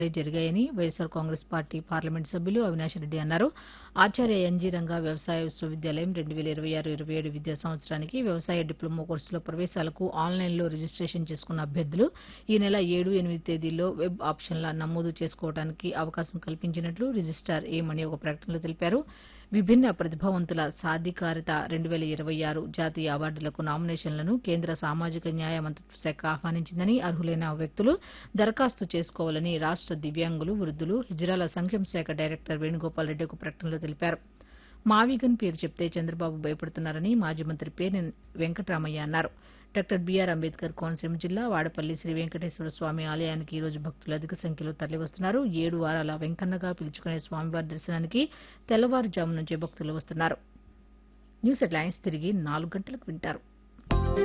జరిగాయని YSR Congress party parliament సభ్యులు అవినాష్ రెడ్డి అన్నారు ఆచార్య ఎన్జీ రంగా వ్యవసాయ విశ్వవిద్యాలయం రెండు వేల ఇరవై ఆరు ఇరవై ఏడు విద్యా సంవత్సరానికి వ్యవసాయ డిప్లొమా కోర్సులో ప్రవేశాలకు ఆన్లైన్లో రిజిస్టేషన్ చేసుకున్న అభ్యర్థులు ఈ నెల ఏడు ఎనిమిది తేదీల్లో వెబ్ ఆప్షన్ల నమోదు చేసుకోవడానికి అవకాశం కల్పించినట్లు రిజిస్టార్ ఏమని ఒక ప్రకటనలో తెలిపారు విభిన్న ప్రతిభావంతుల సాధికారిత రెండు వేల ఇరవై ఆరు జాతీయ అవార్డులకు నామినేషన్లను కేంద్ర సామాజిక న్యాయ మంత్రిత్వ శాఖ ఆహ్వానించిందని అర్హులైన వ్యక్తులు దరఖాస్తు చేసుకోవాలని రాష్ట దివ్యాంగులు వృద్ధులు హిజ్రాల సంక్షేమ శాఖ డైరెక్టర్ వేణుగోపాల్ రెడ్డి ఒక ప్రకటనలో తెలిపారు మావిగన్ పేరు చెప్తే చంద్రబాబు భయపడుతున్నారని మాజీ మంత్రి పేర్ని వెంకటరామయ్య అన్నారు డాక్టర్ బీఆర్ అంబేద్కర్ కోనసీమ జిల్లా వాడపల్లి శ్రీ వెంకటేశ్వర స్వామి ఆలయానికి ఈ రోజు భక్తులు అధిక సంఖ్యలో తరలివస్తున్నారు ఏడు వారాల వెంకన్నగా పిలుచుకునే స్వామివారి దర్శనానికి తెల్లవారుజాము నుంచే భక్తులు వస్తున్నారు న్యూస్ హెడ్లైన్స్ తిరిగి నాలుగు గంటలకు వింటారు